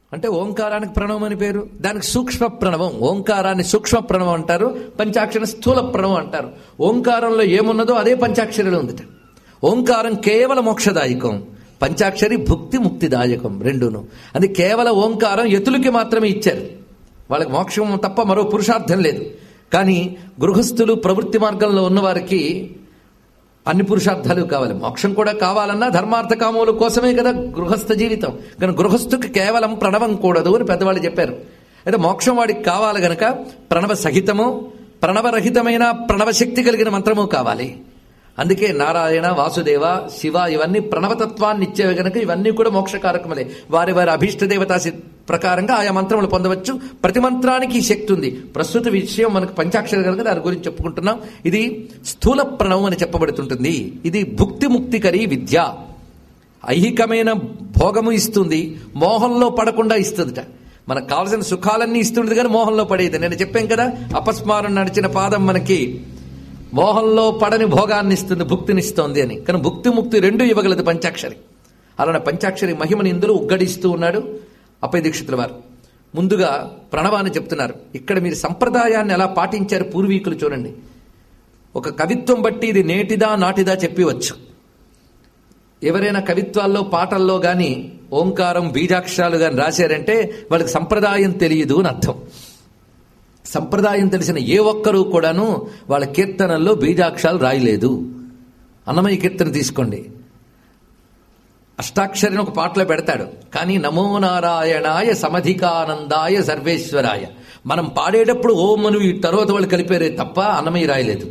అంటే ఓంకారానికి ప్రణవం అని పేరు దానికి సూక్ష్మ ప్రణవం ఓంకారాన్ని సూక్ష్మ ప్రణవం అంటారు పంచాక్షర స్థూల ప్రణవం అంటారు ఓంకారంలో ఏమున్నదో అదే పంచాక్షరిలో ఉందిట ఓంకారం కేవల మోక్షదాయకం పంచాక్షరి భుక్తి ముక్తిదాయకం రెండును అది కేవల ఓంకారం ఎతులకి మాత్రమే ఇచ్చారు వాళ్ళకి మోక్షం తప్ప మరో పురుషార్థం లేదు కానీ గృహస్థులు ప్రవృత్తి మార్గంలో ఉన్నవారికి అన్ని పురుషార్థాలు కావాలి మోక్షం కూడా కావాలన్నా ధర్మార్థ కామముల కోసమే కదా గృహస్థ జీవితం కానీ గృహస్థుకి కేవలం ప్రణవం కూడదు అని పెద్దవాళ్ళు చెప్పారు అయితే మోక్షం వాడికి కావాలి గనక ప్రణవ సహితము ప్రణవరహితమైన ప్రణవశక్తి కలిగిన మంత్రము కావాలి అందుకే నారాయణ వాసుదేవ శివ ఇవన్నీ ప్రణవతత్వాన్ని ఇచ్చేవి గనక ఇవన్నీ కూడా మోక్షకారకములే వారి వారి అభీష్ట దేవతా సి- ప్రకారంగా ఆయా మంత్రములు పొందవచ్చు ప్రతి మంత్రానికి ఈ శక్తి ఉంది ప్రస్తుత విషయం మనకు పంచాక్షరి కనుక దాని గురించి చెప్పుకుంటున్నాం ఇది స్థూల ప్రణవం అని చెప్పబడుతుంటుంది ఇది భుక్తి ముక్తికరి విద్య ఐహికమైన భోగము ఇస్తుంది మోహంలో పడకుండా ఇస్తుందిట మనకు కావలసిన సుఖాలన్నీ ఇస్తుంది కానీ మోహంలో పడేది నేను చెప్పాను కదా అపస్మారం నడిచిన పాదం మనకి మోహంలో పడని భోగాన్ని ఇస్తుంది భుక్తినిస్తోంది అని కానీ భుక్తి ముక్తి రెండు ఇవ్వగలదు పంచాక్షరి అలానే పంచాక్షరి మహిమని ఇందులో ఉగ్గడిస్తూ ఉన్నాడు అప్పయ దీక్షితుల వారు ముందుగా ప్రణవాన్ని చెప్తున్నారు ఇక్కడ మీరు సంప్రదాయాన్ని ఎలా పాటించారు పూర్వీకులు చూడండి ఒక కవిత్వం బట్టి ఇది నేటిదా నాటిదా చెప్పివచ్చు ఎవరైనా కవిత్వాల్లో పాటల్లో గాని ఓంకారం బీజాక్షరాలు గాని రాశారంటే వాళ్ళకి సంప్రదాయం తెలియదు అని అర్థం సంప్రదాయం తెలిసిన ఏ ఒక్కరూ కూడాను వాళ్ళ కీర్తనల్లో బీజాక్షరాలు రాయలేదు అన్నమయ్య కీర్తన తీసుకోండి అష్టాక్షరిని ఒక పాటలో పెడతాడు కానీ నమో నారాయణాయ సమధికానందాయ సర్వేశ్వరాయ మనం పాడేటప్పుడు ఓం అని ఈ తర్వాత వాళ్ళు కలిపారే తప్ప అన్నమయ్య రాయలేదు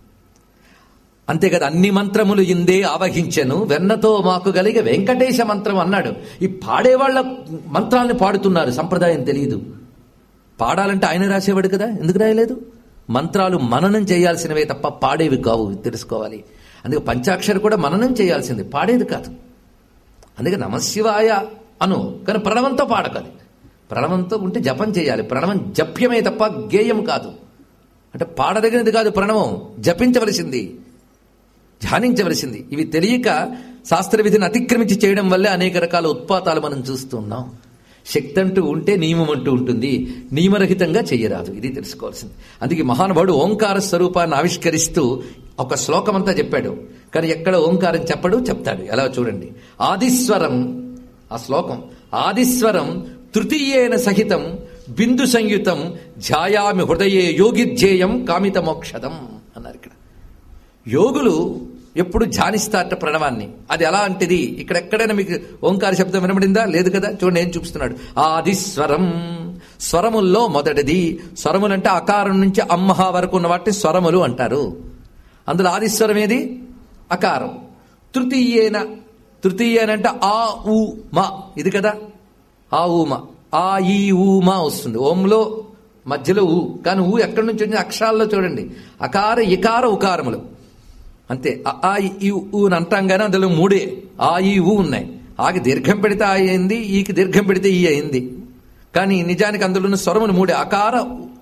అంతే కదా అన్ని మంత్రములు ఇందే ఆవహించెను వెన్నతో మాకు కలిగే వెంకటేశ మంత్రం అన్నాడు ఈ పాడేవాళ్ల మంత్రాన్ని పాడుతున్నారు సంప్రదాయం తెలియదు పాడాలంటే ఆయన రాసేవాడు కదా ఎందుకు రాయలేదు మంత్రాలు మననం చేయాల్సినవే తప్ప పాడేవి కావు తెలుసుకోవాలి అందుకే పంచాక్షరి కూడా మననం చేయాల్సింది పాడేది కాదు అందుకే నమశివాయ అను కానీ ప్రణవంతో పాడకాలి ప్రణవంతో ఉంటే జపం చేయాలి ప్రణవం జప్యమే తప్ప గేయం కాదు అంటే పాడదగినది కాదు ప్రణవం జపించవలసింది ధ్యానించవలసింది ఇవి తెలియక శాస్త్ర విధిని అతిక్రమించి చేయడం వల్లే అనేక రకాల ఉత్పాతాలు మనం చూస్తున్నాం శక్తి అంటూ ఉంటే నియమం అంటూ ఉంటుంది నియమరహితంగా చెయ్యరాదు ఇది తెలుసుకోవాల్సింది అందుకే మహానుభావుడు ఓంకార స్వరూపాన్ని ఆవిష్కరిస్తూ ఒక శ్లోకమంతా చెప్పాడు కానీ ఎక్కడ ఓంకారం చెప్పడు చెప్తాడు ఎలా చూడండి ఆదిస్వరం ఆ శ్లోకం ఆదిస్వరం తృతీయేన సహితం బిందు సంయుతం ధ్యాయామి హృదయే యోగిధ్యేయం కామిత మోక్షదం అన్నారు ఇక్కడ యోగులు ఎప్పుడు ధ్యానిస్తారట ప్రణవాన్ని అది ఎలా అంటిది ఇక్కడ ఎక్కడైనా మీకు ఓంకార శబ్దం వినబడిందా లేదు కదా చూడండి ఏం చూపిస్తున్నాడు ఆది స్వరం స్వరముల్లో మొదటిది స్వరములంటే అకారం నుంచి అమ్మహ వరకు ఉన్న వాటిని స్వరములు అంటారు అందులో ఆదిస్వరం ఏది అకారం తృతీయేన తృతీయేన అంటే ఆ ఊ మా ఇది కదా ఆ ఊమ ఆ ఈ ఊ మా వస్తుంది ఓంలో మధ్యలో ఊ కానీ ఊ ఎక్కడి నుంచి వచ్చింది అక్షరాల్లో చూడండి అకార ఇకార ఉకారములు అంతే అ, ఆ ఇ, ఈ ఊ అని అంటాం కానీ అందులో మూడే ఆ ఈ ఊ ఉన్నాయి ఆకి దీర్ఘం పెడితే ఆ అయింది ఈకి దీర్ఘం పెడితే ఈ అయింది కానీ నిజానికి అందులో ఉన్న స్వరములు మూడే అకార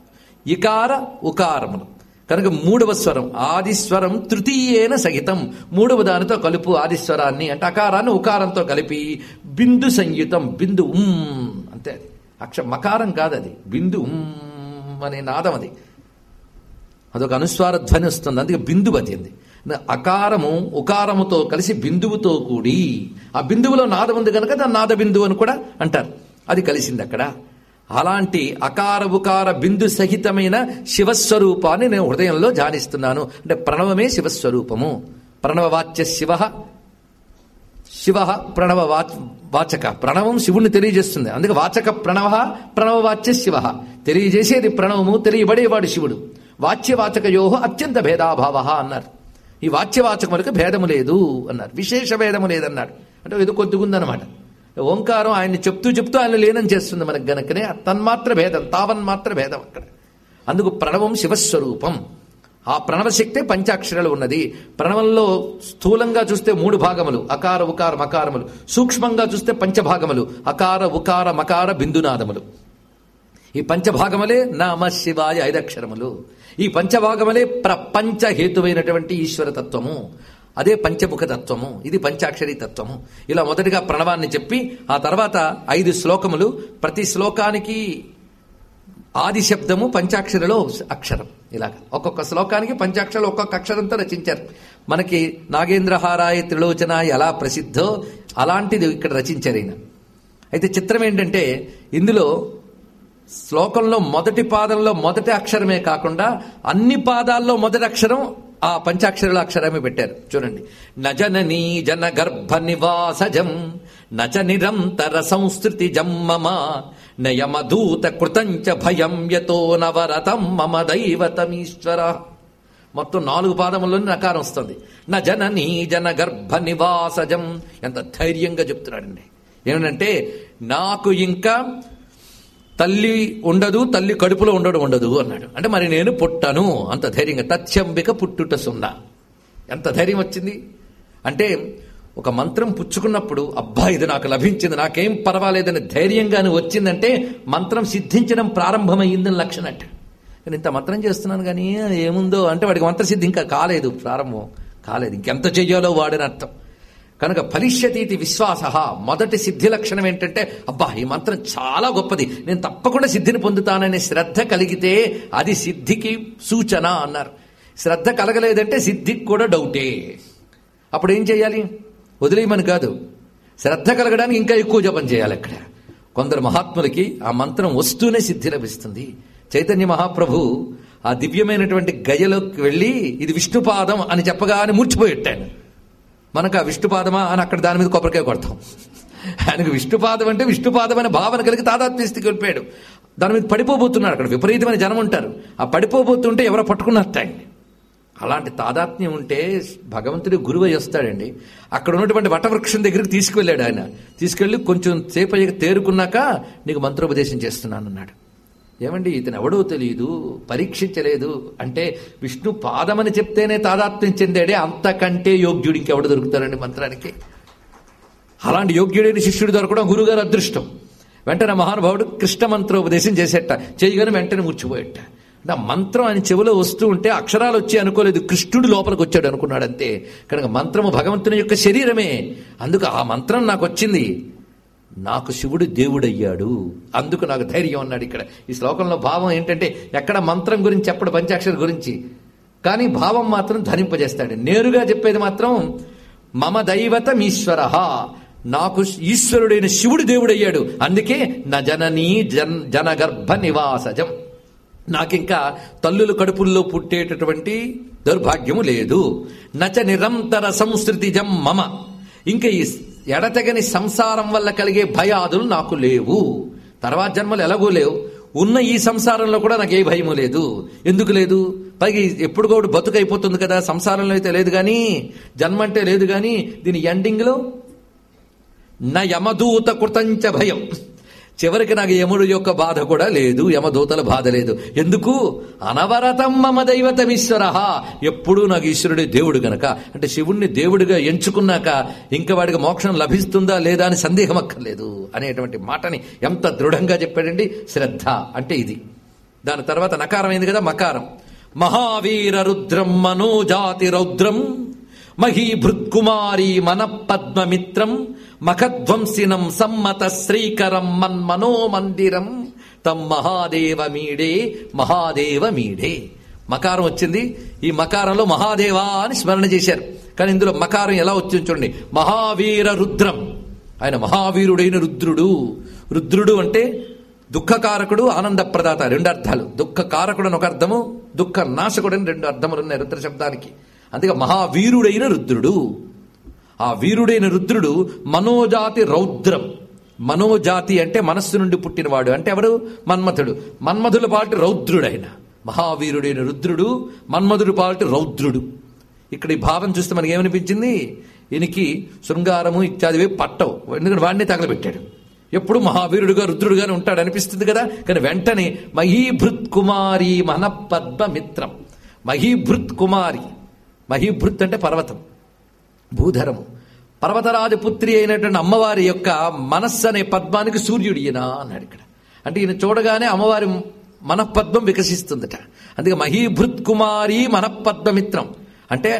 ఇకార ఉకారములు కనుక మూడవ స్వరం ఆదిస్వరం తృతీయేన సహితం మూడవ దానితో కలుపు ఆదిస్వరాన్ని అంటే అకారాన్ని ఉకారంతో కలిపి బిందు సంయుతం బిందు ఉమ్ అంతే అది అక్ష మకారం కాదు అది బిందు ఉమ్ అనే నాదం అది అదొక అనుస్వార ధ్వని వస్తుంది అందుకే బిందువు అతింది అకారము ఉకారముతో కలిసి బిందువుతో కూడి ఆ బిందువులో నాదం ఉంది కనుక దాన్ని నాద బిందువు అని కూడా అంటారు అది కలిసింది అక్కడ అలాంటి అకార ఉకార బిందు సహితమైన శివస్వరూపాన్ని నేను హృదయంలో ధ్యానిస్తున్నాను అంటే ప్రణవమే శివస్వరూపము ప్రణవవాచ్య శివ శివ ప్రణవ వాచ వాచక ప్రణవం శివుణ్ణి తెలియజేస్తుంది అందుకే వాచక ప్రణవ ప్రణవవాచ్య శివ తెలియజేసేది ప్రణవము తెలియబడేవాడు శివుడు వాచ్యవాచకయో అత్యంత భేదాభావ అన్నారు ఈ వాచ్యవాచకములకు భేదము లేదు అన్నారు విశేష భేదము లేదన్నాడు అంటే ఏదో కొద్దిగా ఉందన్నమాట ఓంకారం ఆయన్ని చెప్తూ చెప్తూ ఆయన లీనం చేస్తుంది మనకు గనకనే తన్మాత్ర భేదం తావన్మాత్ర భేదం అక్కడ అందుకు ప్రణవం శివస్వరూపం ఆ ప్రణవశక్తే పంచాక్షరాలు ఉన్నది ప్రణవంలో స్థూలంగా చూస్తే మూడు భాగములు అకార ఉకార మకారములు సూక్ష్మంగా చూస్తే పంచభాగములు అకార ఉకార మకార బిందునాదములు ఈ పంచభాగములే నామ శివాయ ఐదక్షరములు ఈ పంచభాగములే ప్రపంచ హేతువైనటువంటి ఈశ్వర తత్వము అదే పంచముఖ తత్వము ఇది పంచాక్షరి తత్వము ఇలా మొదటిగా ప్రణవాన్ని చెప్పి ఆ తర్వాత ఐదు శ్లోకములు ప్రతి శ్లోకానికి ఆది శబ్దము పంచాక్షరిలో అక్షరం ఇలాగ ఒక్కొక్క శ్లోకానికి పంచాక్షరాలు ఒక్కొక్క అక్షరంతో రచించారు మనకి నాగేంద్రహారాయ త్రిలోచన ఎలా ప్రసిద్ధో అలాంటిది ఇక్కడ రచించారు ఈయన అయితే చిత్రం ఏంటంటే ఇందులో శ్లోకంలో మొదటి పాదంలో మొదటి అక్షరమే కాకుండా అన్ని పాదాల్లో మొదటి అక్షరం ఆ పంచాక్షరుల అక్షరమే పెట్టారు చూడండి నజననీ జన గర్భ నివాసజం నచ నిరంతర సంస్కృతి జమ్మమ నయమదూత కృతంచ భయం యతో నవరతం మమ దైవతమీశ్వర మొత్తం నాలుగు పాదముల్లోనే నకారం వస్తుంది నా జననీ జన గర్భ నివాసజం ఎంత ధైర్యంగా చెప్తున్నాడండి ఏమిటంటే నాకు ఇంకా తల్లి ఉండదు తల్లి కడుపులో ఉండడం ఉండదు అన్నాడు అంటే మరి నేను పుట్టను అంత ధైర్యంగా తత్యంబిక పుట్టుట సున్నా ఎంత ధైర్యం వచ్చింది అంటే ఒక మంత్రం పుచ్చుకున్నప్పుడు అబ్బా ఇది నాకు లభించింది నాకేం పర్వాలేదని ధైర్యంగానే వచ్చిందంటే మంత్రం సిద్ధించడం ప్రారంభమైందని లక్షణం అంటే నేను ఇంత మంత్రం చేస్తున్నాను కానీ ఏముందో అంటే వాడికి మంత్రసిద్ధి ఇంకా కాలేదు ప్రారంభం కాలేదు ఇంకెంత చెయ్యాలో వాడని అర్థం కనుక ఫలిష్యతి ఇది విశ్వాస మొదటి సిద్ధి లక్షణం ఏంటంటే అబ్బా ఈ మంత్రం చాలా గొప్పది నేను తప్పకుండా సిద్ధిని పొందుతాననే శ్రద్ధ కలిగితే అది సిద్ధికి సూచన అన్నారు శ్రద్ధ కలగలేదంటే సిద్ధికి కూడా డౌటే అప్పుడు ఏం చేయాలి వదిలేయమని కాదు శ్రద్ధ కలగడానికి ఇంకా ఎక్కువ జపం చేయాలి అక్కడ కొందరు మహాత్ములకి ఆ మంత్రం వస్తూనే సిద్ధి లభిస్తుంది చైతన్య మహాప్రభు ఆ దివ్యమైనటువంటి గయలోకి వెళ్ళి ఇది విష్ణుపాదం అని చెప్పగానే మూర్చిపోయిట్టాను మనకు ఆ విష్ణుపాదమా అని అక్కడ దాని మీద కొబ్బరికాయ కొడతాం ఆయనకు విష్ణుపాదం అంటే విష్ణుపాదం అనే భావన కలిగి తాదాత్మ్య స్థితికి వెళ్ళిపోయాడు దాని మీద పడిపోబోతున్నాడు అక్కడ విపరీతమైన జనం ఉంటారు ఆ పడిపోబోతుంటే ఎవరో పట్టుకున్నట్ట ఆయన్ని అలాంటి తాదాత్మ్యం ఉంటే భగవంతుడి గురువై వస్తాడండి అక్కడ ఉన్నటువంటి వటవృక్షం దగ్గరికి తీసుకువెళ్ళాడు ఆయన తీసుకెళ్లి కొంచెం సేపు అయ్యాక తేరుకున్నాక నీకు మంత్రోపదేశం చేస్తున్నానన్నాడు ఏమండి ఇతను ఎవడో తెలియదు పరీక్షించలేదు అంటే విష్ణు పాదమని చెప్తేనే తాదాత్మ్యం చెందాడే అంతకంటే యోగ్యుడు ఇంకెవడు దొరుకుతారండి మంత్రానికి అలాంటి యోగ్యుడైన శిష్యుడు దొరకడం గురుగారు అదృష్టం వెంటనే మహానుభావుడు కృష్ణ మంత్రోపదేశం చేసేట చేయగానే వెంటనే ముచ్చిపోయేట అంటే ఆ మంత్రం ఆయన చెవిలో వస్తూ ఉంటే అక్షరాలు వచ్చి అనుకోలేదు కృష్ణుడు లోపలికి వచ్చాడు అనుకున్నాడు అంతే కనుక మంత్రము భగవంతుని యొక్క శరీరమే అందుకు ఆ మంత్రం నాకు వచ్చింది నాకు శివుడు దేవుడయ్యాడు అందుకు నాకు ధైర్యం అన్నాడు ఇక్కడ ఈ శ్లోకంలో భావం ఏంటంటే ఎక్కడ మంత్రం గురించి చెప్పడు పంచాక్షర గురించి కానీ భావం మాత్రం ధరింపజేస్తాడు నేరుగా చెప్పేది మాత్రం మమ దైవతం ఈశ్వర నాకు ఈశ్వరుడైన శివుడు దేవుడయ్యాడు అందుకే న జననీ జన్ జనగర్భ నివాసజం నాకింకా తల్లుల కడుపుల్లో పుట్టేటటువంటి దౌర్భాగ్యము లేదు నచ నిరంతర సంస్కృతిజం మమ ఇంకా ఈ ఎడతెగని సంసారం వల్ల కలిగే భయాదులు నాకు లేవు తర్వాత జన్మలు ఎలాగో లేవు ఉన్న ఈ సంసారంలో కూడా నాకు ఏ భయము లేదు ఎందుకు లేదు పైగా ఎప్పుడు కూడా బతుకు అయిపోతుంది కదా సంసారంలో అయితే లేదు కానీ జన్మ అంటే లేదు కానీ దీని ఎండింగ్లో నా యమదూత కృతంచ భయం చివరికి నాకు యముడు యొక్క బాధ కూడా లేదు యమదూతల బాధ లేదు ఎందుకు అనవరతం మమ దైవతం ఈశ్వర ఎప్పుడూ నాకు ఈశ్వరుడే దేవుడు గనక అంటే శివుణ్ణి దేవుడిగా ఎంచుకున్నాక ఇంకా వాడికి మోక్షం లభిస్తుందా లేదా అని సందేహం అక్కర్లేదు అనేటువంటి మాటని ఎంత దృఢంగా చెప్పాడండి శ్రద్ధ అంటే ఇది దాని తర్వాత నకారమైంది కదా మకారం మహావీర రుద్రం మనోజాతి రౌద్రం మహీభృత్కుమారీ మన పద్మమిత్రం మఖధ్వంసినం సమ్మత శ్రీకరం మన్మనో మందిరం తం మహాదేవ మీడే మహాదేవ మీడే మకారం వచ్చింది ఈ మకారంలో మహాదేవా అని స్మరణ చేశారు కానీ ఇందులో మకారం ఎలా వచ్చింది చూడండి మహావీర రుద్రం ఆయన మహావీరుడైన రుద్రుడు రుద్రుడు అంటే దుఃఖకారకుడు ఆనందప్రదాత రెండు అర్థాలు దుఃఖకారకుడు అని ఒక అర్థము దుఃఖ నాశకుడు అని రెండు అర్థములు ఉన్నాయి రుద్ర శబ్దానికి అందుకే మహావీరుడైన రుద్రుడు ఆ వీరుడైన రుద్రుడు మనోజాతి రౌద్రం మనోజాతి అంటే మనస్సు నుండి పుట్టినవాడు అంటే ఎవడు మన్మథుడు మన్మధుల పాటి రౌద్రుడైన మహావీరుడైన రుద్రుడు మన్మధుడు పాటి రౌద్రుడు ఇక్కడ ఈ భావం చూస్తే మనకి ఏమనిపించింది ఈయనకి శృంగారము ఇత్యాదివి పట్టవు ఎందుకంటే వాడిని తగలబెట్టాడు ఎప్పుడు మహావీరుడుగా రుద్రుడుగానే ఉంటాడు అనిపిస్తుంది కదా కానీ వెంటనే మహీభృత్ కుమారి మన పద్మమిత్రం మహీభృత్ కుమారి మహీభృత్ అంటే పర్వతం భూధరము పర్వతరాజ పుత్రి అయినటువంటి అమ్మవారి యొక్క మనస్సు అనే పద్మానికి సూర్యుడు ఈయన అన్నాడు ఇక్కడ అంటే ఈయన చూడగానే అమ్మవారి మనఃపద్మం వికసిస్తుందట అందుకే మహీభృత్ కుమారి మనఃపద్మమిత్రం అంటే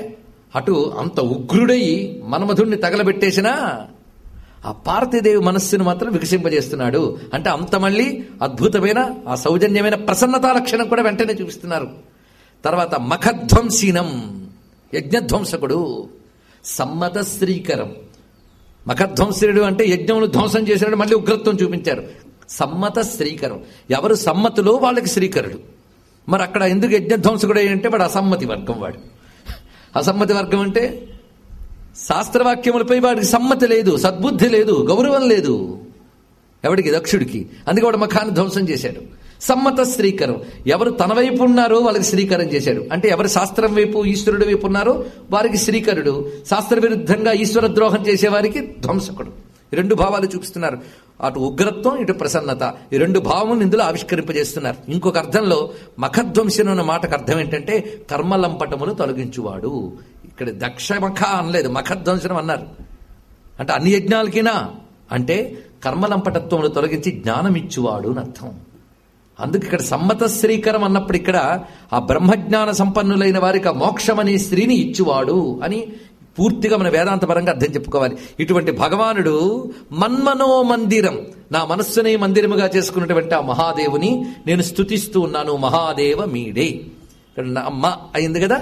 అటు అంత ఉగ్రుడై మన్మధుణ్ణి తగలబెట్టేసినా ఆ పార్వతీదేవి మనస్సును మాత్రం వికసింపజేస్తున్నాడు అంటే అంత మళ్ళీ అద్భుతమైన ఆ సౌజన్యమైన ప్రసన్నతా లక్షణం కూడా వెంటనే చూపిస్తున్నారు తర్వాత మఖధ్వంసీనం యజ్ఞధ్వంసకుడు సమ్మత శ్రీకరం మఖధ్వంసుడు అంటే యజ్ఞములు ధ్వంసం చేసినాడు మళ్ళీ ఉగ్రత్వం చూపించారు సమ్మత శ్రీకరం ఎవరు సమ్మతులో వాళ్ళకి శ్రీకరుడు మరి అక్కడ ఎందుకు యజ్ఞధ్వంసకుడు అంటే వాడు అసమ్మతి వర్గం వాడు అసమ్మతి వర్గం అంటే శాస్త్రవాక్యములపై వాడికి సమ్మతి లేదు సద్బుద్ధి లేదు గౌరవం లేదు ఎవడికి దక్షుడికి అందుకే వాడు మఖాన్ని ధ్వంసం చేశాడు సమ్మత శ్రీకరం ఎవరు తన వైపు ఉన్నారో వాళ్ళకి శ్రీకరం చేశాడు అంటే ఎవరు శాస్త్రం వైపు ఈశ్వరుడి వైపు ఉన్నారో వారికి శ్రీకరుడు శాస్త్ర విరుద్ధంగా ఈశ్వర ద్రోహం చేసేవారికి ధ్వంసకుడు ఈ రెండు భావాలు చూపిస్తున్నారు అటు ఉగ్రత్వం ఇటు ప్రసన్నత ఈ రెండు భావములను ఇందులో ఆవిష్కరింపజేస్తున్నారు ఇంకొక అర్థంలో మఖధ్వంసనం అన్న మాటకు అర్థం ఏంటంటే కర్మలంపటములు తొలగించువాడు ఇక్కడ దక్ష మఖ అనలేదు మఖధ్వంసనం అన్నారు అంటే అన్ని యజ్ఞాలకినా అంటే కర్మలంపటత్వములు తొలగించి జ్ఞానం ఇచ్చువాడు అని అర్థం అందుకు ఇక్కడ సమ్మత శ్రీకరం అన్నప్పుడు ఇక్కడ ఆ బ్రహ్మజ్ఞాన సంపన్నులైన వారికి ఆ మోక్షమనే స్త్రీని ఇచ్చువాడు అని పూర్తిగా మన వేదాంత పరంగా అర్థం చెప్పుకోవాలి ఇటువంటి భగవానుడు మన్మనో మందిరం నా మనస్సునే మందిరముగా చేసుకున్నటువంటి ఆ మహాదేవుని నేను స్తుతిస్తూ ఉన్నాను మహాదేవ మీడే ఇక్కడ నా అమ్మ అయింది కదా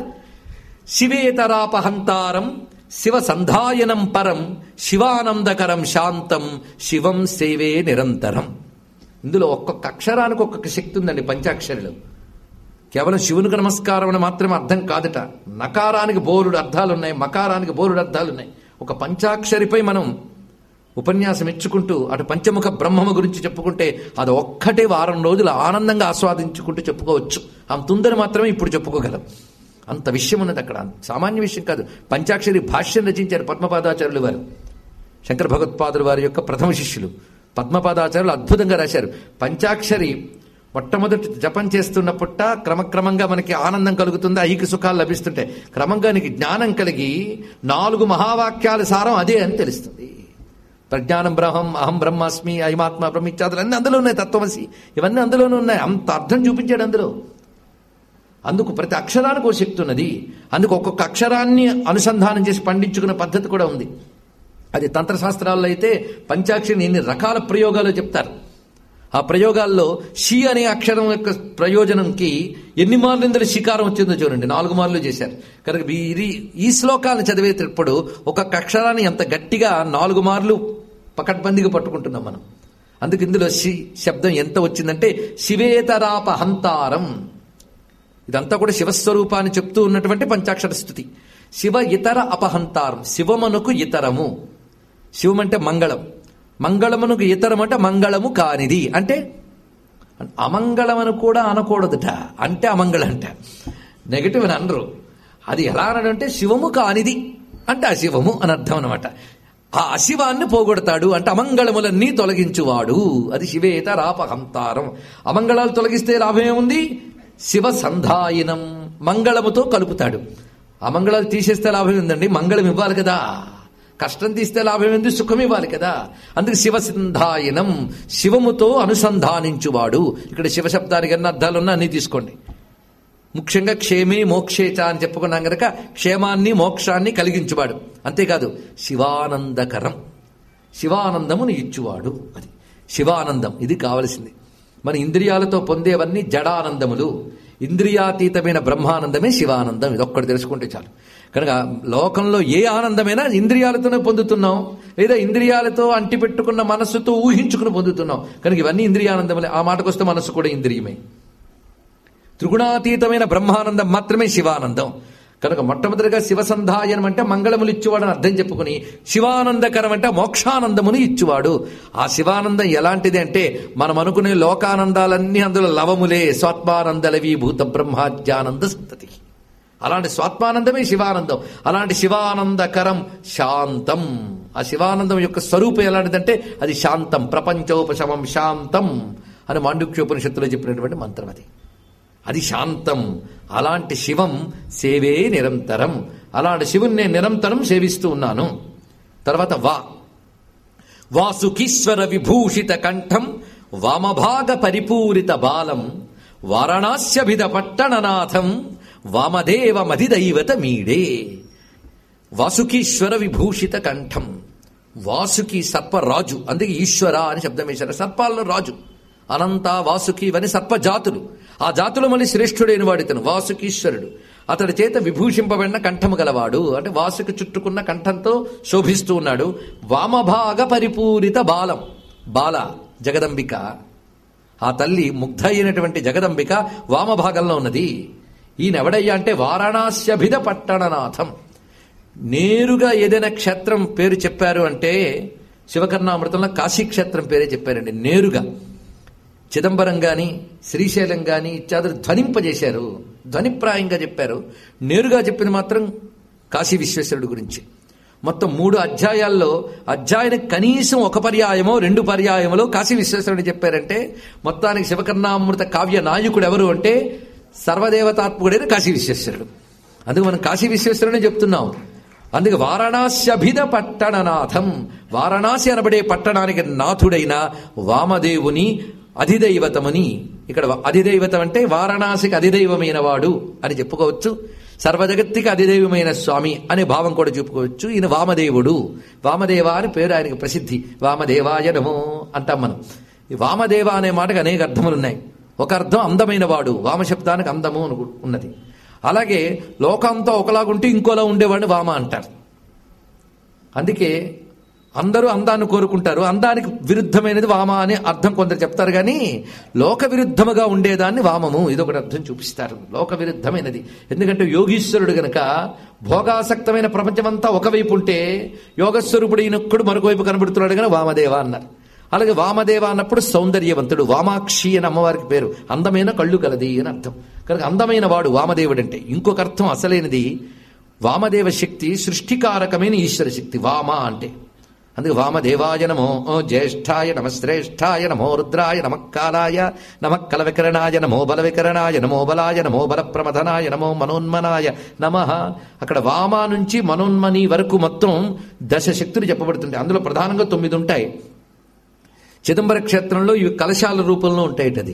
శివేతరాపహంతారం శివ సంధాయనం పరం శివానందకరం శాంతం శివం సేవే నిరంతరం ఇందులో ఒక్కొక్క అక్షరానికి ఒక్కొక్క శక్తి ఉందండి పంచాక్షరిలో కేవలం శివునికి నమస్కారం అని మాత్రమే అర్థం కాదట నకారానికి బోరుడు అర్థాలు ఉన్నాయి మకారానికి బోరుడు అర్థాలు ఉన్నాయి ఒక పంచాక్షరిపై మనం ఉపన్యాసం ఇచ్చుకుంటూ అటు పంచముఖ బ్రహ్మము గురించి చెప్పుకుంటే అది ఒక్కటే వారం రోజులు ఆనందంగా ఆస్వాదించుకుంటూ చెప్పుకోవచ్చు అంతుందని మాత్రమే ఇప్పుడు చెప్పుకోగలం అంత విషయం ఉన్నది అక్కడ సామాన్య విషయం కాదు పంచాక్షరి భాష్యం రచించారు పద్మపాదాచార్యులు వారు శంకర భగవత్పాదులు వారి యొక్క ప్రథమ శిష్యులు పద్మపాదాచార్యులు అద్భుతంగా రాశారు పంచాక్షరి మొట్టమొదటి జపం చేస్తున్నప్పుట క్రమక్రమంగా మనకి ఆనందం కలుగుతుంది ఐకి సుఖాలు లభిస్తుంటాయి క్రమంగా నీకు జ్ఞానం కలిగి నాలుగు మహావాక్యాల సారం అదే అని తెలుస్తుంది ప్రజ్ఞానం బ్రహ్మం అహం బ్రహ్మాస్మి అయమాత్మ బ్రహ్మ ఇత్యాదులు అన్నీ అందులో ఉన్నాయి తత్వమసి ఇవన్నీ అందులోనే ఉన్నాయి అంత అర్థం చూపించాడు అందులో అందుకు ప్రతి అక్షరానికి ఒక శక్తి ఉన్నది అందుకు ఒక్కొక్క అక్షరాన్ని అనుసంధానం చేసి పండించుకునే పద్ధతి కూడా ఉంది అది తంత్రశాస్త్రాల్లో అయితే పంచాక్షరిని ఎన్ని రకాల ప్రయోగాలు చెప్తారు ఆ ప్రయోగాల్లో షి అనే అక్షరం యొక్క ప్రయోజనంకి ఎన్ని మార్లు ఇందులో శికారం వచ్చిందో చూడండి నాలుగు మార్లు చేశారు కనుక ఇది ఈ శ్లోకాలను చదివేటప్పుడు ఒక్కొక్క అక్షరాన్ని ఎంత గట్టిగా నాలుగు మార్లు పకడ్బందీగా పట్టుకుంటున్నాం మనం అందుకు ఇందులో షి శబ్దం ఎంత వచ్చిందంటే శివేతరాప హంతారం ఇదంతా కూడా శివస్వరూపాన్ని చెప్తూ ఉన్నటువంటి పంచాక్షర స్థుతి శివ ఇతర అపహంతారం శివమనుకు ఇతరము శివమంటే మంగళం మంగళమునకు ఇతరం అంటే మంగళము కానిది అంటే అమంగళమని కూడా అనకూడదుట అంటే అమంగళంట నెగటివ్ అని అనరు అది ఎలా అనడంటే శివము కానిది అంటే అశివము అని అర్థం అనమాట ఆ అశివాన్ని పోగొడతాడు అంటే అమంగళములన్నీ తొలగించువాడు అది శివేత రాపహంతారం అమంగళాలు తొలగిస్తే లాభం ఏముంది శివ సంధాయనం మంగళముతో కలుపుతాడు అమంగళాలు తీసేస్తే లాభం ఉందండి మంగళం ఇవ్వాలి కదా కష్టం తీస్తే లాభం ఏంది సుఖం ఇవ్వాలి కదా అందుకే శివ సంధాయనం శివముతో అనుసంధానించువాడు ఇక్కడ శివ శబ్దానికి ఎన్ని అర్థాలు ఉన్నా అన్ని తీసుకోండి ముఖ్యంగా క్షేమే మోక్షేచ అని చెప్పుకున్నాం గనక క్షేమాన్ని మోక్షాన్ని కలిగించువాడు అంతేకాదు శివానందకరం శివానందమును ఇచ్చువాడు అది శివానందం ఇది కావలసింది మన ఇంద్రియాలతో పొందేవన్నీ జడానందములు ఇంద్రియాతీతమైన బ్రహ్మానందమే శివానందం ఇదొక్కటి తెలుసుకుంటే చాలు కనుక లోకంలో ఏ ఆనందమైనా ఇంద్రియాలతోనే పొందుతున్నాం లేదా ఇంద్రియాలతో అంటిపెట్టుకున్న మనస్సుతో ఊహించుకుని పొందుతున్నాం కనుక ఇవన్నీ ఇంద్రియానందములే ఆ మాటకొస్తే మనస్సు కూడా ఇంద్రియమే త్రిగుణాతీతమైన బ్రహ్మానందం మాత్రమే శివానందం కనుక మొట్టమొదటిగా శివసంధాయనం అంటే మంగళములు ఇచ్చువాడు అని అర్థం చెప్పుకుని శివానందకరం అంటే మోక్షానందమును ఇచ్చువాడు ఆ శివానందం ఎలాంటిది అంటే మనం అనుకునే లోకానందాలన్నీ అందులో లవములే స్వాత్మానందలవి భూత బ్రహ్మాజ్యానంద సంతతి అలాంటి స్వాత్మానందమే శివానందం అలాంటి శివానందకరం శాంతం ఆ శివానందం యొక్క స్వరూపం ఎలాంటిదంటే అది శాంతం ప్రపంచోపశమం శాంతం అని మాండుక్యోపనిషత్తులో చెప్పినటువంటి మంత్రం అది అది శాంతం అలాంటి శివం సేవే నిరంతరం అలాంటి శివుని నేను నిరంతరం సేవిస్తూ ఉన్నాను తర్వాత వా వాసుకీశ్వర విభూషిత కంఠం వామభాగ పరిపూరిత బాలం వారణాస్యభిద పట్టణనాథం వామదేవ మధిదైవత మీడే వాసుకీశ్వర విభూషిత కంఠం వాసుకి సర్పరాజు అందుకే ఈశ్వర అని శబ్దం వేశారు సర్పాల్లో రాజు అనంత వాసుకి ఇవన్నీ సర్పజాతులు ఆ జాతులు మళ్ళీ శ్రేష్ఠుడైన వాడు ఇతను వాసుకీశ్వరుడు అతడి చేత విభూషింపబడిన కంఠము గలవాడు అంటే వాసుకి చుట్టుకున్న కంఠంతో శోభిస్తూ ఉన్నాడు వామభాగ పరిపూరిత బాలం బాల జగదంబిక ఆ తల్లి ముగ్ధ అయినటువంటి జగదంబిక వామభాగంలో ఉన్నది ఈయన ఎవడయ్యా అంటే వారణాస్యభిద పట్టణనాథం నేరుగా ఏదైనా క్షేత్రం పేరు చెప్పారు అంటే శివకర్ణామృతంలో కాశీక్షేత్రం పేరే చెప్పారండి నేరుగా చిదంబరం గాని శ్రీశైలం గాని ఇత్యాదులు ధ్వనింపజేశారు ధ్వనిప్రాయంగా చెప్పారు నేరుగా చెప్పింది మాత్రం కాశీ విశ్వేశ్వరుడు గురించి మొత్తం మూడు అధ్యాయాల్లో అధ్యాయానికి కనీసం ఒక పర్యాయమో రెండు పర్యాయములో కాశీ విశ్వేశ్వరుడు చెప్పారంటే మొత్తానికి శివకర్ణామృత కావ్య నాయకుడు ఎవరు అంటే సర్వదేవతాత్మకుడైన కాశీ విశ్వేశ్వరుడు అందుకు మనం కాశీ విశ్వేశ్వరుడే చెప్తున్నాం అందుకే వారణాస్యభిద పట్టణనాథం వారణాసి అనబడే పట్టణానికి నాథుడైన వామదేవుని అధిదైవతమని ఇక్కడ అధిదైవతం అంటే వారణాసికి అధిదైవమైన వాడు అని చెప్పుకోవచ్చు సర్వజగత్తికి అధిదైవమైన స్వామి అనే భావం కూడా చెప్పుకోవచ్చు ఈయన వామదేవుడు వామదేవ అని పేరు ఆయనకు ప్రసిద్ధి వామదేవాయ నమో అంటాం మనం ఈ వామదేవ అనే మాటకు అనేక అర్థములున్నాయి ఒక అర్థం అందమైన వాడు వామశబ్దానికి అందము అని ఉన్నది అలాగే లోకంతో ఒకలాగుంటే ఇంకోలా ఉండేవాడిని వామ అంటారు అందుకే అందరూ అందాన్ని కోరుకుంటారు అందానికి విరుద్ధమైనది వామ అని అర్థం కొందరు చెప్తారు కానీ లోక విరుద్ధముగా ఉండేదాన్ని వామము ఇదొకటి అర్థం చూపిస్తారు లోక విరుద్ధమైనది ఎందుకంటే యోగీశ్వరుడు గనక భోగాసక్తమైన ప్రపంచమంతా ఒకవైపు ఉంటే యోగస్వరూపుడు ఈయనొక్కడు మరొక వైపు కనబడుతున్నాడు కానీ వామదేవ అన్నారు అలాగే వామదేవ అన్నప్పుడు సౌందర్యవంతుడు వామాక్షి అని అమ్మవారికి పేరు అందమైన కళ్ళు కలది అని అర్థం కనుక అందమైన వాడు వామదేవుడు అంటే ఇంకొక అర్థం అసలైనది వామదేవ శక్తి సృష్టికారకమైన ఈశ్వర శక్తి వామ అంటే అందుకే వామదేవాయ నమో ఓ జ్యేష్ఠాయ నమశ్రేష్ఠాయ నమో రుద్రాయ నమక్కాలాయ నమక్కల వికరణాయ నమో బల వికరణాయ నమో బలాయ నమో బల ప్రమథనాయ నమో మనోన్మనాయ నమ అక్కడ వామ నుంచి మనోన్మని వరకు మొత్తం దశ శక్తులు చెప్పబడుతుంటాయి అందులో ప్రధానంగా తొమ్మిది ఉంటాయి చిదంబర క్షేత్రంలో ఇవి కలశాల రూపంలో ఉంటాయిటది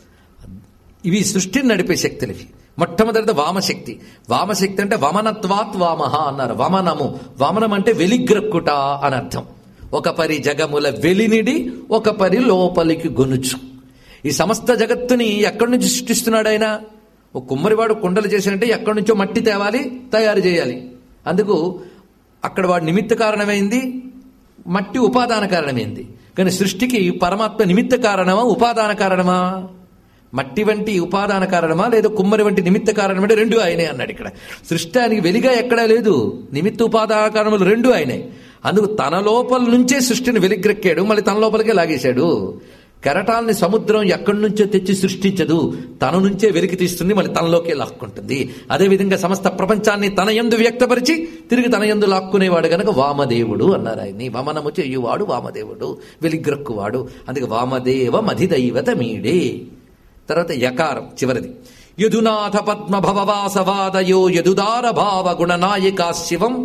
ఇవి సృష్టిని నడిపే శక్తులు ఇవి మొట్టమొదటిది వామశక్తి వామశక్తి అంటే వమనత్వాత్ వామహ అన్నారు వమనము వమనం అంటే వెలిగ్రక్కుట అని అర్థం ఒక పరి జగముల వెలినిడి ఒక పరి లోపలికి గొనుచు ఈ సమస్త జగత్తుని ఎక్కడి నుంచి సృష్టిస్తున్నాడు ఆయన ఒక కుమ్మరివాడు కుండలు చేసినట్టే ఎక్కడి నుంచో మట్టి తేవాలి తయారు చేయాలి అందుకు అక్కడ వాడు నిమిత్త కారణమైంది మట్టి ఉపాదాన కారణమైంది కానీ సృష్టికి పరమాత్మ నిమిత్త కారణమా ఉపాదాన కారణమా మట్టి వంటి ఉపాదాన కారణమా లేదా కుమ్మరి వంటి నిమిత్త కారణం అంటే రెండు ఆయనే అన్నాడు ఇక్కడ సృష్టి ఆయనకి వెలిగా ఎక్కడా లేదు నిమిత్త ఉపాదాన కారణములు రెండు ఆయనే అందుకు తన లోపల నుంచే సృష్టిని వెలిగ్రెక్కాడు మళ్ళీ తన లోపలికే లాగేశాడు కెరటాల్ని సముద్రం ఎక్కడి నుంచో తెచ్చి సృష్టించదు తన నుంచే వెలికి తీస్తుంది మళ్ళీ తనలోకే లాక్కుంటుంది అదేవిధంగా సమస్త ప్రపంచాన్ని తన యందు వ్యక్తపరిచి తిరిగి తన యందు లాక్కునేవాడు గనక వామదేవుడు అన్నారు ఆయన్ని వమనము చేయువాడు వామదేవుడు వెలిగ్రక్కువాడు అందుకే వామదేవ మధిదైవత మీడే తర్వాత యకారం చివరిది యదునాథ పద్మ భవవాసవాదయో యదుదార భావ గుణనాయికా శివం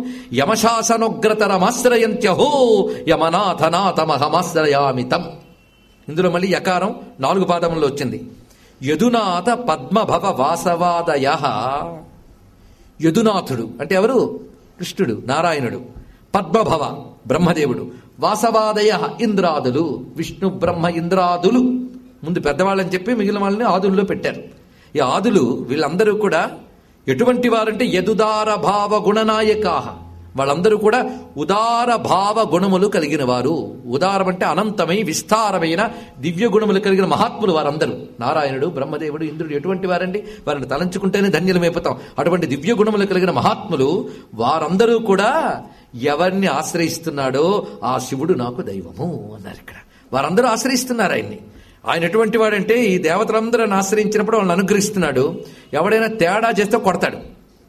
యమశాసనోగ్రతరమాశ్రయంత్యహో యమనాథనాథమహమాశ్రయామితం ఇందులో మళ్ళీ యకారం నాలుగు పాదముల్లో వచ్చింది యదునాథ పద్మభవ వాసవాదయ యదునాథుడు అంటే ఎవరు కృష్ణుడు నారాయణుడు పద్మభవ బ్రహ్మదేవుడు వాసవాదయ ఇంద్రాదులు విష్ణు బ్రహ్మ ఇంద్రాదులు ముందు పెద్దవాళ్ళని చెప్పి మిగిలిన వాళ్ళని ఆదుల్లో పెట్టారు ఈ ఆదులు వీళ్ళందరూ కూడా ఎటువంటి వారంటే యదుదార భావ గుణనాయకాహ వాళ్ళందరూ కూడా ఉదార భావ గుణములు కలిగిన వారు ఉదారం అంటే అనంతమై విస్తారమైన దివ్య గుణములు కలిగిన మహాత్ములు వారందరూ నారాయణుడు బ్రహ్మదేవుడు ఇంద్రుడు ఎటువంటి వారండి వారిని తలంచుకుంటేనే ధన్యులమైపోతాం అటువంటి దివ్య గుణములు కలిగిన మహాత్ములు వారందరూ కూడా ఎవరిని ఆశ్రయిస్తున్నాడో ఆ శివుడు నాకు దైవము అన్నారు ఇక్కడ వారందరూ ఆశ్రయిస్తున్నారు ఆయన్ని ఆయన ఎటువంటి వాడంటే ఈ దేవతలందరూ ఆశ్రయించినప్పుడు వాళ్ళని అనుగ్రహిస్తున్నాడు ఎవడైనా తేడా చేస్తే కొడతాడు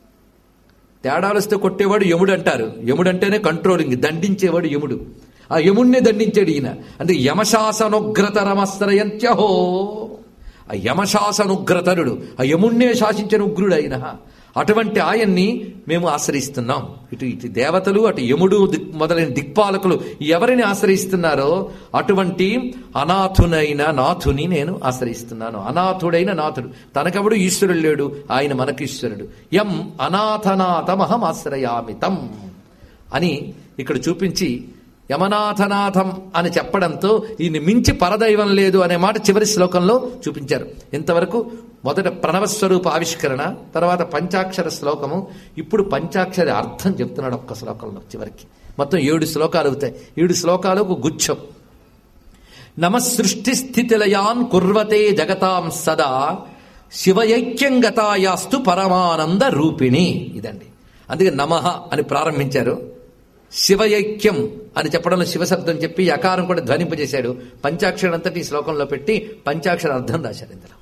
తేడాలు వస్తే కొట్టేవాడు యముడు అంటారు యముడు అంటేనే కంట్రోలింగ్ దండించేవాడు యముడు ఆ యముణ్ణే దండించాడు ఈయన అంటే యమశాసనుగ్రతరమస్త్రయంత్యహో ఆ యమశాసనుగ్రతరుడు ఆ యముణ్ణే శాసించిన ఉగ్రుడు ఆయన అటువంటి ఆయన్ని మేము ఆశ్రయిస్తున్నాం ఇటు ఇటు దేవతలు అటు యముడు దిక్ మొదలైన దిక్పాలకులు ఎవరిని ఆశ్రయిస్తున్నారో అటువంటి అనాథునైన నాథుని నేను ఆశ్రయిస్తున్నాను అనాథుడైన నాథుడు తనకెవడు ఈశ్వరుడు లేడు ఆయన మనకు ఈశ్వరుడు ఎం అనాథనాథమహం ఆశ్రయామితం అని ఇక్కడ చూపించి యమనాథనాథం అని చెప్పడంతో ఈయన మించి పరదైవం లేదు అనే మాట చివరి శ్లోకంలో చూపించారు ఇంతవరకు మొదట ప్రణవ స్వరూప ఆవిష్కరణ తర్వాత పంచాక్షర శ్లోకము ఇప్పుడు పంచాక్షరి అర్థం చెప్తున్నాడు ఒక్క శ్లోకంలో చివరికి మొత్తం ఏడు శ్లోకాలు అవుతాయి ఏడు శ్లోకాలు ఒక గుచ్ఛం నమ సృష్టి స్థితిలయాన్ కుర్వతే జగతాం సదా శివయైక్యం గతాయాస్తు పరమానంద రూపిణి ఇదండి అందుకే నమః అని ప్రారంభించారు శివయైక్యం అని చెప్పడంలో శివశబ్దం చెప్పి అకారం కూడా ధ్వనింపజేశాడు పంచాక్షరం అంతటి ఈ శ్లోకంలో పెట్టి పంచాక్షర అర్థం రాశారు ఇందులో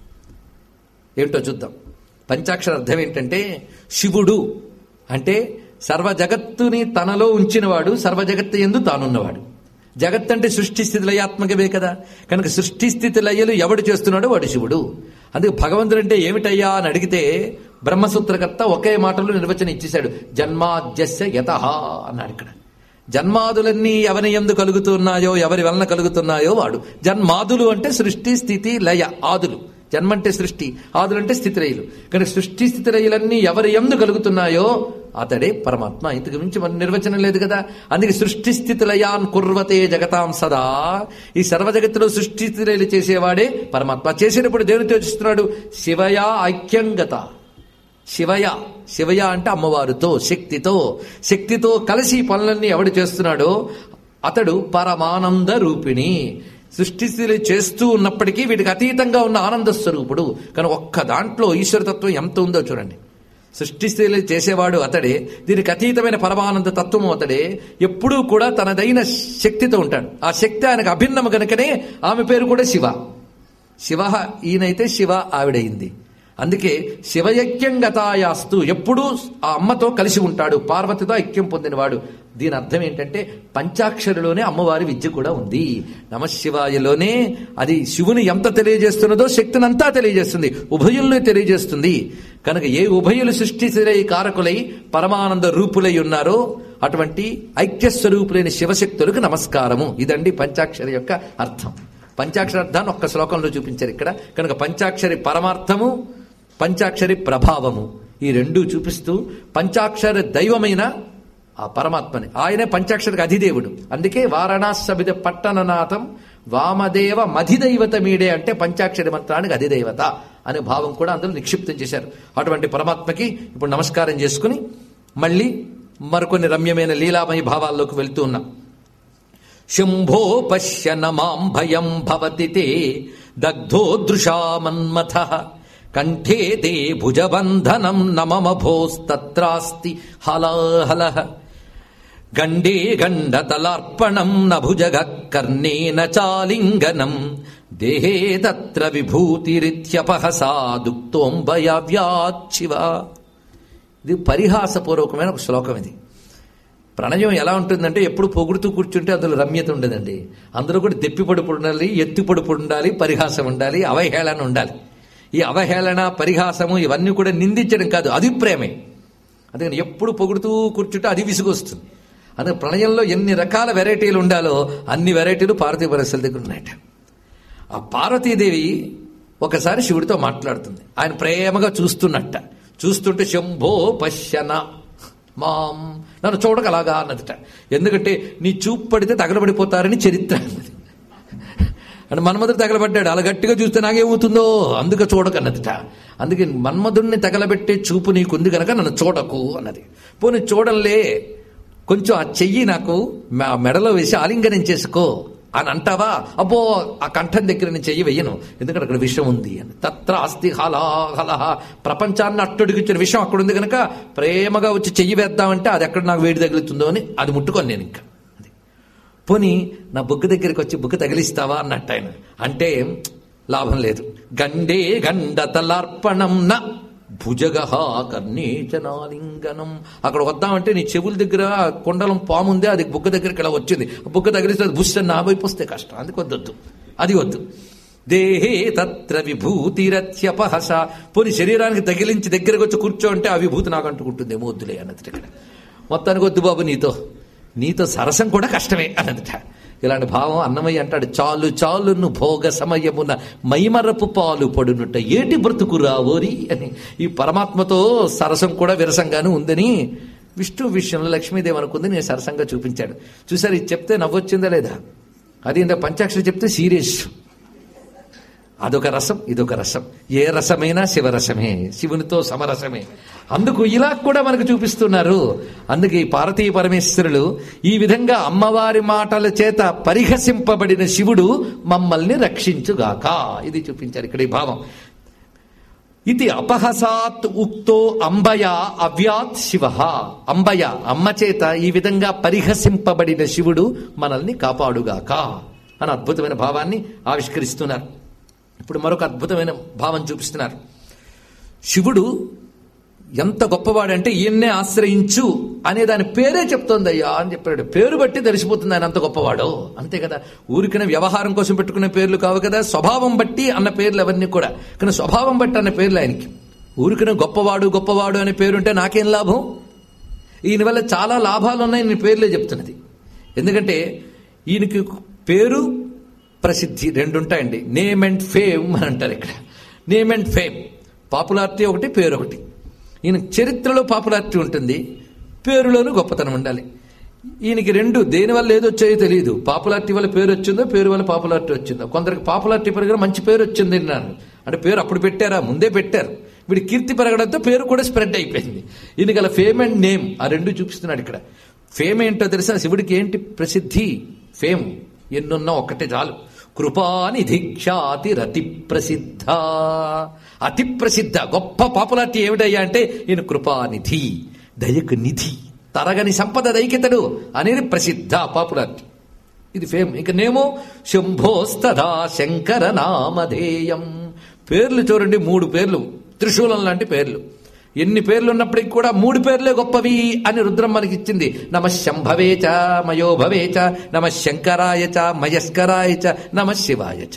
ఏమిటో చూద్దాం పంచాక్షర అర్థం ఏంటంటే శివుడు అంటే సర్వ జగత్తుని తనలో ఉంచినవాడు సర్వ జగత్తు ఎందు తానున్నవాడు జగత్ అంటే సృష్టి స్థితి లయాత్మకమే కదా కనుక సృష్టి స్థితి లయలు ఎవడు చేస్తున్నాడో వాడు శివుడు అందుకే భగవంతుడు అంటే ఏమిటయ్యా అని అడిగితే బ్రహ్మసూత్రకర్త ఒకే మాటలో నిర్వచనం ఇచ్చేశాడు జన్మాద్యస్య యత అన్నాడు ఇక్కడ జన్మాదులన్నీ ఎవరి ఎందు కలుగుతున్నాయో ఎవరి వలన కలుగుతున్నాయో వాడు జన్మాదులు అంటే సృష్టి స్థితి లయ ఆదులు జన్మ అంటే సృష్టి ఆదులు అంటే స్థితిరయులు కనుక సృష్టి స్థితిరయులన్నీ ఎవరి ఎందు కలుగుతున్నాయో అతడే పరమాత్మ ఇంతకు మించి మన నిర్వచనం లేదు కదా అందుకే సృష్టి స్థితి లయాన్ కుర్వతే జగతాం సదా ఈ సర్వ జగత్తులో సృష్టి స్థితిరయులు చేసేవాడే పరమాత్మ చేసేటప్పుడు దేవునితో చూస్తున్నాడు శివయా ఐక్యంగత శివయ శివయ అంటే అమ్మవారితో శక్తితో శక్తితో కలిసి ఈ పనులన్నీ ఎవడు చేస్తున్నాడో అతడు పరమానంద రూపిణి సృష్టిస్థితులు చేస్తూ ఉన్నప్పటికీ వీటికి అతీతంగా ఉన్న ఆనంద స్వరూపుడు కానీ ఒక్క దాంట్లో ఈశ్వరతత్వం ఎంత ఉందో చూడండి సృష్టిస్థితులు చేసేవాడు అతడే దీనికి అతీతమైన పరమానంద తత్వము అతడే ఎప్పుడూ కూడా తనదైన శక్తితో ఉంటాడు ఆ శక్తి ఆయనకు అభిన్నము గనుకనే ఆమె పేరు కూడా శివ శివ ఈయనైతే శివ ఆవిడయింది అందుకే శివయజ్ఞం గతాయాస్తు ఎప్పుడూ ఆ అమ్మతో కలిసి ఉంటాడు పార్వతితో ఐక్యం పొందినవాడు దీని అర్థం ఏంటంటే పంచాక్షరిలోనే అమ్మవారి విద్య కూడా ఉంది నమశివాయలోనే అది శివుని ఎంత తెలియజేస్తున్నదో శక్తిని అంతా తెలియజేస్తుంది ఉభయుల్ని తెలియజేస్తుంది కనుక ఏ ఉభయులు సృష్టిసిరై కారకులై పరమానంద రూపులై ఉన్నారో అటువంటి ఐక్యస్వరూపులైన శివశక్తులకు నమస్కారము ఇదండి పంచాక్షరి యొక్క అర్థం పంచాక్షరి అర్థాన్ని ఒక్క శ్లోకంలో చూపించారు ఇక్కడ కనుక పంచాక్షరి పరమార్థము పంచాక్షరి ప్రభావము ఈ రెండు చూపిస్తూ పంచాక్షరి దైవమైన ఆ పరమాత్మని ఆయనే పంచాక్షరికి అధిదేవుడు అందుకే వారణాసబిద పట్టణనాథం వామదేవ మధిదైవత మీడే అంటే పంచాక్షరి మంత్రానికి అధిదేవత అనే భావం కూడా అందులో నిక్షిప్తం చేశారు అటువంటి పరమాత్మకి ఇప్పుడు నమస్కారం చేసుకుని మళ్ళీ మరికొన్ని రమ్యమైన లీలామయ భావాల్లోకి వెళ్తూ ఉన్నాం శంభో పశ్య నమాం భయం భవతి తే దగ్ధోదృశామన్మథ కంఠే తే భుజబంధనం నమమభోస్తత్రాస్తి హలాహల గండే గండతలార్పణం నభుజగ కర్ణేన చాలింగనం దేహే తత్ర విభూతిరిత్యపహసా దుక్తోంబయావ్యాచ్చివ ఇది పరిహాసపూర్వకమైన ఒక శ్లోకం ఇది ప్రణయం ఎలా ఉంటుందంటే ఎప్పుడు పొగుడుతూ కూర్చుంటే అందులో రమ్యత ఉండదండి అందులో కూడా దెప్పి పడుపు ఉండాలి ఎత్తి పడుపు ఉండాలి పరిహాసం ఉండాలి అవహేళన ఉండాలి ఈ అవహేళన పరిహాసము ఇవన్నీ కూడా నిందించడం కాదు అది ప్రేమే అందుకని ఎప్పుడు పొగుడుతూ కూర్చుంటే అది విసుగొస్తుంది అందుకే ప్రణయంలో ఎన్ని రకాల వెరైటీలు ఉండాలో అన్ని వెరైటీలు పార్వతీ పరస్సుల దగ్గర ఉన్నాయట ఆ పార్వతీదేవి ఒకసారి శివుడితో మాట్లాడుతుంది ఆయన ప్రేమగా చూస్తున్నట్ట చూస్తుంటే శంభో పశ్యన మాం నన్ను చూడగలాగా అన్నదిట ఎందుకంటే నీ చూపు పడితే తగలబడిపోతారని చరిత్ర అన్నది అంటే మన్మధుడు తగలబడ్డాడు అలా గట్టిగా చూస్తే నాకేమవుతుందో అందుకే చూడకన్నదిట అందుకే మన్మధుడిని తగలబెట్టే చూపు నీకుంది కనుక నన్ను చూడకు అన్నది పోనీ చూడలే కొంచెం ఆ చెయ్యి నాకు మె- మెడలో వేసి ఆలింగనం చేసుకో అని అంటావా అబ్బో ఆ కంఠం దగ్గర నేను చెయ్యి వెయ్యను ఎందుకంటే అక్కడ విషం ఉంది అని తత్ర అస్థి హలాహల ప్రపంచాన్ని అట్టడిగిచ్చిన విషయం అక్కడ ఉంది కనుక ప్రేమగా వచ్చి చెయ్యి వేద్దామంటే అది ఎక్కడ నాకు వేడి తగులుతుందో అని అది ముట్టుకొని నేను ఇంకా అది పోనీ నా బుగ్గ దగ్గరికి వచ్చి బుగ్గ తగిలిస్తావా అన్నట్టు ఆయన అంటే లాభం లేదు గండే గండతలార్పణం న భుజగహ కర్ణేచనాలింగనం అక్కడ వద్దామంటే నీ చెవుల దగ్గర కొండలం పాము ఉంది అది బుగ్గ దగ్గరికి ఇలా వచ్చింది ఆ బుగ్గ తగిలిస్తే అది బుస్ස నా వైపు వస్తే కష్టం అందుకు వద్దొద్దు అది వద్దు దేహే తత్ర విభూతిరత్యపహస పోని శరీరానికి తగిలించి దగ్గరకు వచ్చి కూర్చో అంటే ఆ విభూతి నాకు అంటుకుంటుంది ఏమో వద్దులే అన్నది ఇక్కడ మొత్తానికి వద్దు బాబు నీతో నీతో సరసం కూడా కష్టమే అన్నదిట ఇలాంటి భావం అన్నమయ్య అంటాడు చాలు చాలును భోగ సమయమున మైమరపు పాలు పడునుట ఏటి బ్రతుకు రావోరి అని ఈ పరమాత్మతో సరసం కూడా విరసంగాను ఉందని విష్ణు విషయంలో లక్ష్మీదేవి అనుకుంది నేను సరసంగా చూపించాడు చూసారు ఇది చెప్తే నవ్వొచ్చిందా లేదా అది ఇంత పంచాక్షరి చెప్తే సీరియస్ అదొక రసం ఇదొక రసం ఏ రసమైనా శివరసమే శివునితో సమరసమే అందుకు ఇలా కూడా మనకు చూపిస్తున్నారు అందుకే ఈ పార్వతీ పరమేశ్వరులు ఈ విధంగా అమ్మవారి మాటల చేత పరిహసింపబడిన శివుడు మమ్మల్ని రక్షించుగాక ఇది చూపించారు ఇక్కడ ఈ భావం ఇది అపహసాత్ ఉక్తో అంబయ అవ్యాత్ శివ అంబయ అమ్మ చేత ఈ విధంగా పరిహసింపబడిన శివుడు మనల్ని కాపాడుగాక అని అద్భుతమైన భావాన్ని ఆవిష్కరిస్తున్నారు ఇప్పుడు మరొక అద్భుతమైన భావం చూపిస్తున్నారు శివుడు ఎంత గొప్పవాడంటే ఈయన్నే ఆశ్రయించు అనే దాని పేరే చెప్తోంది అయ్యా అని చెప్పాడు పేరు బట్టి తెలిసిపోతుంది ఆయన అంత గొప్పవాడు అంతే కదా ఊరికనే వ్యవహారం కోసం పెట్టుకునే పేర్లు కావు కదా స్వభావం బట్టి అన్న పేర్లు అవన్నీ కూడా కానీ స్వభావం బట్టి అన్న పేర్లు ఆయనకి ఊరికనే గొప్పవాడు గొప్పవాడు అనే పేరుంటే నాకేం లాభం ఈయన వల్ల చాలా లాభాలు ఉన్నాయి నేను పేర్లే చెప్తున్నది ఎందుకంటే ఈయనకి పేరు ప్రసిద్ధి రెండు ఉంటాయండి నేమ్ అండ్ ఫేమ్ అని అంటారు ఇక్కడ నేమ్ అండ్ ఫేమ్ పాపులారిటీ ఒకటి పేరు ఒకటి ఈయన చరిత్రలో పాపులారిటీ ఉంటుంది పేరులోనూ గొప్పతనం ఉండాలి ఈయనకి రెండు దేని వల్ల ఏదో వచ్చాయో తెలియదు పాపులారిటీ వల్ల పేరు వచ్చిందో పేరు వల్ల పాపులారిటీ వచ్చిందో కొందరికి పాపులారిటీ పెరగడం మంచి పేరు వచ్చింది అన్నారు అంటే పేరు అప్పుడు పెట్టారా ముందే పెట్టారు వీడి కీర్తి పెరగడంతో పేరు కూడా స్ప్రెడ్ అయిపోయింది ఈయనకి అలా ఫేమ్ అండ్ నేమ్ ఆ రెండు చూపిస్తున్నాడు ఇక్కడ ఫేమ్ ఏంటో తెలుసా శివుడికి ఏంటి ప్రసిద్ధి ఫేమ్ ఎన్నున్నా ఒక్కటే చాలు కృపానిధి ఖ్యాతి రతి ప్రసిద్ధ అతి ప్రసిద్ధ గొప్ప పాపులారిటీ ఏమిటయ్యా అంటే ఈయన కృపానిధి దయకు నిధి తరగని సంపద దైకితడు అనేది ప్రసిద్ధ పాపులారిటీ ఇది ఫేమ్ ఇక నేమో శంభోస్తదా శంకర నామధేయం పేర్లు చూడండి మూడు పేర్లు త్రిశూలం లాంటి పేర్లు ఎన్ని పేర్లు ఉన్నప్పటికీ కూడా మూడు పేర్లే గొప్పవి అని రుద్రం మనకి ఇచ్చింది నమ శంభవేచ మయోభవేచ నమ శంకరాయచ మయస్కరాయచ నమ శివాయచ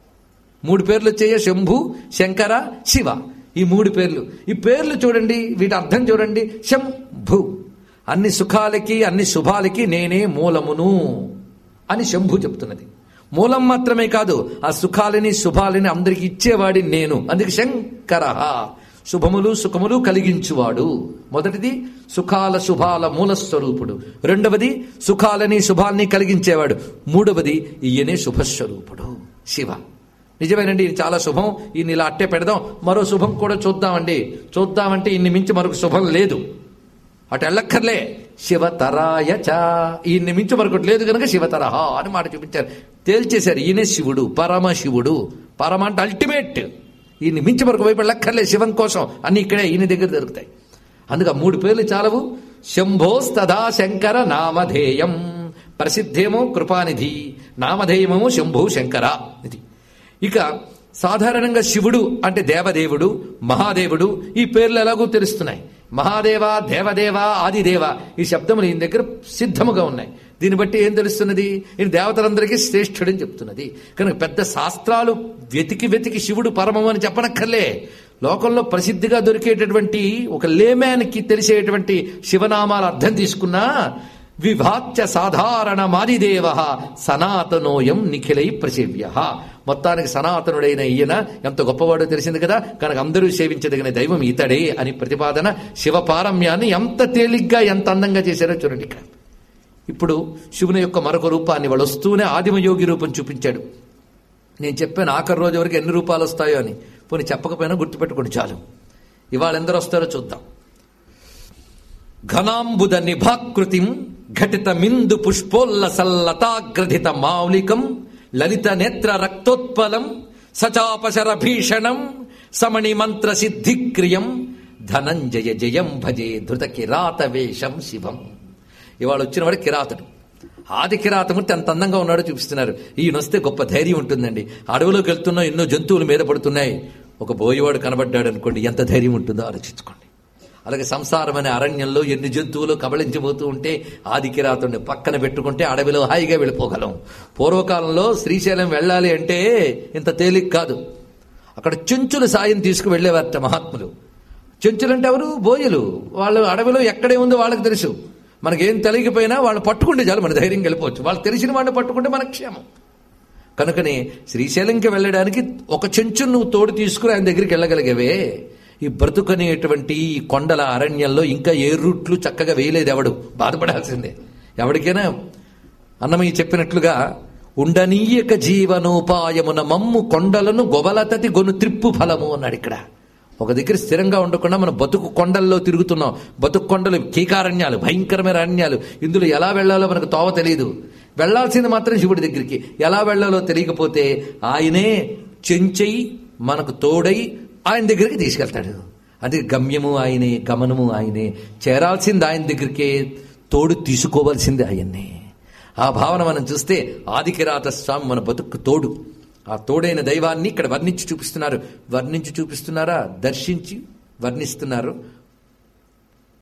మూడు పేర్లు వచ్చాయి శంభు శంకర శివ ఈ మూడు పేర్లు ఈ పేర్లు చూడండి వీటి అర్థం చూడండి శంభు అన్ని సుఖాలకి అన్ని శుభాలకి నేనే మూలమును అని శంభు చెప్తున్నది మూలం మాత్రమే కాదు ఆ సుఖాలని శుభాలని అందరికి ఇచ్చేవాడి నేను అందుకే శంకర శుభములు సుఖములు కలిగించువాడు మొదటిది సుఖాల శుభాల మూల స్వరూపుడు రెండవది సుఖాలని శుభాల్ని కలిగించేవాడు మూడవది ఈయనే శుభస్వరూపుడు శివ నిజమేనండి ఇది చాలా శుభం ఈయన ఇలా అట్టే పెడదాం మరో శుభం కూడా చూద్దామండి చూద్దామంటే ఇన్ని మించి మరొక శుభం లేదు అటు ఎల్లక్కర్లే శివతరాయ చ ఈయన్ని మించి మరొకటి లేదు కనుక శివతరహ అని మాట చూపించారు తేల్చేశారు ఈయనే శివుడు పరమశివుడు పరమ అంటే అల్టిమేట్ ఈయన్ని మించి మరొక వైపు వెళ్ళక్కర్లే శివం కోసం అన్ని ఇక్కడే ఈయన దగ్గర దొరుకుతాయి అందుకే ఆ మూడు పేర్లు చాలవు శంభోస్తదా శంకర నామధేయం ప్రసిద్ధేమో కృపానిధి నామధేయమేమో శంభో శంకర ఇది ఇక సాధారణంగా శివుడు అంటే దేవదేవుడు మహాదేవుడు ఈ పేర్లు ఎలాగో తెలుస్తున్నాయి మహాదేవ దేవదేవ ఆదిదేవ ఈ శబ్దములు ఈయన దగ్గర సిద్ధముగా ఉన్నాయి దీన్ని బట్టి ఏం తెలుస్తున్నది ఈయన దేవతలందరికీ శ్రేష్ఠుడని చెప్తున్నది కనుక పెద్ద శాస్త్రాలు వెతికి వెతికి శివుడు పరమం అని చెప్పనక్కర్లే లోకంలో ప్రసిద్ధిగా దొరికేటటువంటి ఒక లేమ్యాన్కి తెలిసేటువంటి శివనామాల అర్థం తీసుకున్నా విభాత్య సాధారణ మాదిదేవ సనాతనోయం నిఖిలై ప్రసేవ్య మొత్తానికి సనాతనుడైన ఈయన ఎంత గొప్పవాడో తెలిసింది కదా కనుక అందరూ సేవించదగిన దైవం ఇతడే అని ప్రతిపాదన శివపారమ్యాన్ని ఎంత తేలిగ్గా ఎంత అందంగా చేశారో చూడండి ఇక్కడ ఇప్పుడు శివుని యొక్క మరొక రూపాన్ని వాళ్ళు వస్తూనే ఆదిమయోగి రూపం చూపించాడు నేను చెప్పాను ఆఖరి రోజు వరకు ఎన్ని రూపాలు వస్తాయో అని పోనీ చెప్పకపోయినా గుర్తుపెట్టుకోండి చాలు ఇవాళ ఎందరు వస్తారో చూద్దాం ఘనాంబుద నిభాకృతిం ఘటిత మిందు పుష్పోల్లసల్లతాగ్రథిత మౌలికం లలిత నేత్ర రక్తోత్పలం సచాపశర భీషణం సమణి మంత్ర సిద్ధిక్రియం ధనంజయ జయం భజే ధృత కిరాత వేషం శివం ఇవాళ వచ్చినవాడు కిరాతుడు ఆది కిరాతమూర్తి ఎంత అందంగా ఉన్నాడో చూపిస్తున్నారు ఈయన వస్తే గొప్ప ధైర్యం ఉంటుందండి అడవిలోకి వెళ్తున్నా ఎన్నో జంతువులు మీద పడుతున్నాయి ఒక బోయవాడు కనబడ్డాడు అనుకోండి ఎంత ధైర్యం ఉంటుందో ఆలోచించుకోండి అలాగే సంసారం అనే అరణ్యంలో ఎన్ని జంతువులు కబళించబోతూ ఉంటే ఆది కిరాతుడిని పక్కన పెట్టుకుంటే అడవిలో హాయిగా వెళ్ళిపోగలం పూర్వకాలంలో శ్రీశైలం వెళ్ళాలి అంటే ఇంత తేలిక కాదు అక్కడ చెంచుల సాయం తీసుకు వెళ్ళేవారట మహాత్ములు చెంచులంటే ఎవరు బోయలు వాళ్ళు అడవిలో ఎక్కడే ఉందో వాళ్ళకి తెలుసు మనకేం తెలియకపోయినా వాళ్ళు పట్టుకుంటే చాలు మన ధైర్యం వెళ్ళిపోవచ్చు వాళ్ళు తెలిసిన వాడిని పట్టుకుంటే మనకు క్షేమం కనుకనే శ్రీశైలంకి వెళ్ళడానికి ఒక చెంచు నువ్వు తోడు తీసుకుని ఆయన దగ్గరికి వెళ్ళగలిగేవే ఈ బ్రతుకనేటువంటి ఈ కొండల అరణ్యంలో ఇంకా ఏ రూట్లు చక్కగా వేయలేదు ఎవడు బాధపడాల్సిందే ఎవరికైనా అన్నమయ్య చెప్పినట్లుగా ఉండనీయక జీవనోపాయమున మమ్ము కొండలను గొబలతతి గొను త్రిప్పు ఫలము అన్నాడు ఇక్కడ ఒక దగ్గర స్థిరంగా ఉండకుండా మనం బతుకు కొండల్లో తిరుగుతున్నాం బతుకు కొండలు కీకారణ్యాలు భయంకరమైన అరణ్యాలు ఇందులో ఎలా వెళ్లాలో మనకు తోవ తెలియదు వెళ్లాల్సింది మాత్రం శివుడి దగ్గరికి ఎలా వెళ్లాలో తెలియకపోతే ఆయనే చెంచై మనకు తోడై ఆయన దగ్గరికి తీసుకెళ్తాడు అది గమ్యము ఆయనే గమనము ఆయనే చేరాల్సింది ఆయన దగ్గరికే తోడు తీసుకోవాల్సింది ఆయన్నే ఆ భావన మనం చూస్తే ఆదికిరాత స్వామి మన బతుకు తోడు ఆ తోడైన దైవాన్ని ఇక్కడ వర్ణించి చూపిస్తున్నారు వర్ణించి చూపిస్తున్నారా దర్శించి వర్ణిస్తున్నారు